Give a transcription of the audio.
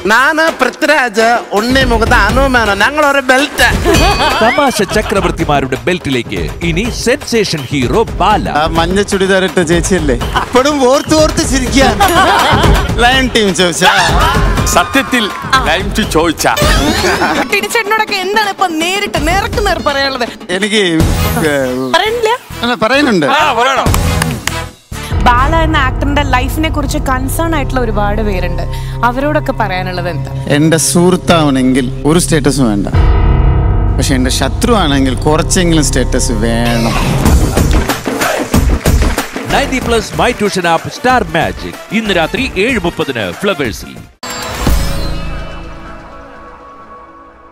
നാന് പൃഥ്വിരാജ് ഉണ്ണി മുഖത്ത് അനുമാനം ഞങ്ങൾ ഒരു ബെൽറ്റ് തമാശ ചക്രവർത്തിമാരുടെ ബെൽറ്റിലേക്ക് ഇനി സെൻസേഷൻ ഹീറോ ബാല ആ മഞ്ഞ ചുടിദാറിട്ട ചേച്ചിയല്ലേ ഇപ്പോഴും ഓർത്ത് ഓർത്ത് ചിരിക്കുക ലയൺ ടീം ചോദിച്ചാ സത്യത്തിൽ ലൈം ടു ചോദിച്ച ടിനിച്ചേട്ടനോടൊക്കെ എന്താണ് ഇപ്പൊ നേരിട്ട് നേർക്ക് നേർ പറയാനുള്ളത് എനിക്ക് ഏഹ്, പറയണില്ല അല്ല, പറയുന്നുണ്ട് ആ പറയണം ബാല എന്ന ആക്ടറിന്റെ ലൈഫിനെ കുറിച്ച് കൺസേൺ ആയിട്ടുള്ള ഒരുപാട് പേരുണ്ട് അവരോടൊക്കെ പറയാനുള്ളത് എന്താ എന്റെ സുഹൃത്താവണമെങ്കിൽ ഒരു സ്റ്റേറ്റസും വേണ്ട പക്ഷെ എന്റെ ശത്രു ആണെങ്കിൽ കുറച്ചെങ്കിലും സ്റ്റേറ്റസ് വേണം ninety plus my tuition app star magic ഇന്ന് രാത്രി ഏഴ് മുപ്പതിന് ഫ്ലവേഴ്സിൽ